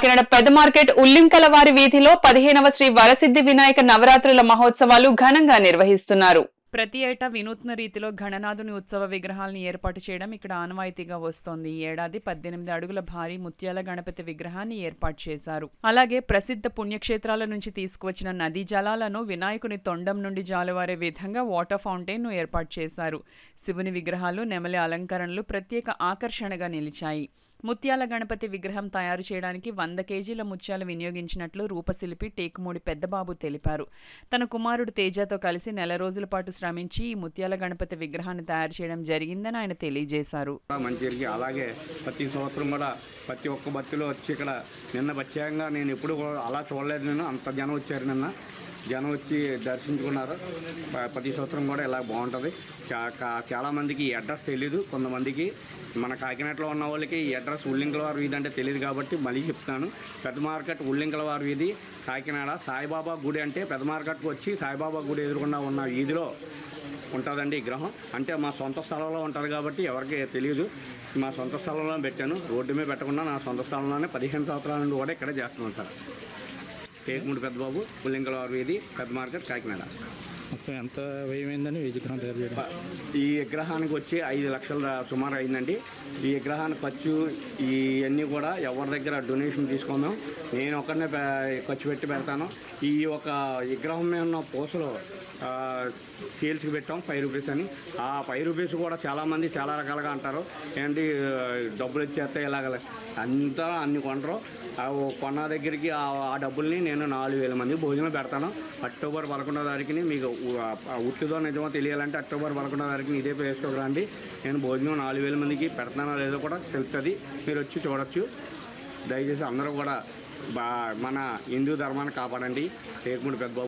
కాకినాడ పెద్ద మార్కెట్ ఉల్లింకల వారి వీధిలో పదిహేనవ శ్రీ వరసిద్ధి వినాయక నవరాత్రుల మహోత్సవాలు ఘనంగా నిర్వహిస్తున్నారు ప్రతి ఏటా వినూత్న రీతిలో గణనాథుని ఉత్సవ విగ్రహాలను ఏర్పాటు చేయడం ఇక్కడ ఆనవాయితీగా వస్తోంది ఈ ఏడాది పద్దెనిమిది అడుగుల భారీ ముత్యాల గణపతి విగ్రహాన్ని ఏర్పాటు చేశారు అలాగే ప్రసిద్ధ పుణ్యక్షేత్రాల నుంచి తీసుకువచ్చిన నదీ జలాలను వినాయకుని తొండం నుండి జాలువారే విధంగా వాటర్ ఫౌంటైన్ ను ఏర్పాటు చేశారు శివుని విగ్రహాలు నెమలి అలంకరణలు ప్రత్యేక ఆకర్షణగా నిలిచాయి ముత్యాల గణపతి విగ్రహం తయారు చేయడానికి వంద కేజీల ముత్యాలు వినియోగించినట్లు రూపశిల్పి టేకుమూడి పెద్దబాబు తెలిపారు తన కుమారుడు తేజతో కలిసి నెల రోజుల పాటు శ్రమించి ఈ ముత్యాల గణపతి విగ్రహాన్ని తయారు చేయడం జరిగిందని ఆయన తెలియజేశారు మంచి జరిగి అలాగే ప్రతి సంవత్సరం కూడా ప్రతి ఒక్క భక్తులు వచ్చి ఇక్కడ నిన్న ప్రత్యేకంగా నేను ఎప్పుడు కూడా అలా చూడలేదు నేను అంత జనం వచ్చారు నిన్న జనం వచ్చి దర్శించుకున్నారు ప- ప్రతి సంవత్సరం కూడా ఇలా బాగుంటుంది చా- కా- చాలామందికి ఈ అడ్రస్ తెలీదు కొంతమందికి మన కాకినాడలో ఉన్న వాళ్ళకి ఈ అడ్రస్ ఉల్లింకల వారి వీధి అంటే తెలియదు కాబట్టి మళ్ళీ చెప్తాను పెద్ద మార్కెట్ ఉల్లింకల వారి వీధి కాకినాడ సాయిబాబా గుడి అంటే పెద్ద మార్కెట్కి వచ్చి సాయిబాబా గుడి ఎదురుకుండా ఉన్న వీధిలో ఉంటుందండి ఈ గ్రహం అంటే మా సొంత స్థలంలో ఉంటుంది కాబట్టి ఎవరికి తెలియదు మా సొంత స్థలంలో పెట్టాను రోడ్డు మీద పెట్టకుండా నా సొంత స్థలంలోనే పదిహేను సంవత్సరాల నుండి కూడా ఇక్కడే చేస్తున్నాను సార్ టేకుముడి పెద్దబాబు పుల్లింగలవారి వీధి పెద్ద మార్కెట్ కాకినాడ మొత్తం ఎంత వ్యయమైందని విగ్రహం తయారు చేయడం ప- ఈ విగ్రహానికి వచ్చి ఐదు లక్షల దా- సుమారు అయిందండి ఈ విగ్రహానికి ఖర్చు ఇవన్నీ కూడా ఎవరి దగ్గర డొనేషన్ తీసుకుందాం నేను ఒకరినే పె- ఖర్చు పెట్టి పెడతాను ఈ ఒక విగ్రహం మీద ఉన్న పూసలు ఆ, సేల్స్కి పెట్టాం ఫైవ్ రూపీస్ అని ఆ ఫైవ్ రూపీస్ కూడా చాలామంది చాలా రకాలుగా అంటారు ఏంటి ఆ, డబ్బులు ఇచ్చేస్తే ఇలాగ అంతా అన్ని కొనరు ఆ ఓ కొన్న దగ్గరికి ఆ ఆ డబ్బుల్ని నేను నాలుగు వేల మంది భోజనం పెడతాను అక్టోబర్ పదకొండో తారీఖుని మీకు ఉ- ఆ ఉట్టిదో నిజమో తెలియాలంటే అక్టోబర్ పదకొండో తారీఖుని ఇదే ప్లేస్లోకి రండి నేను భోజనం నాలుగు వేల మందికి పెడతానో లేదో కూడా తెలుస్తుంది మీరు వచ్చి చూడొచ్చు దయచేసి అందరూ కూడా బా మన హిందూ ధర్మాన్ని కాపాడండి టేకుముడి పెద్ద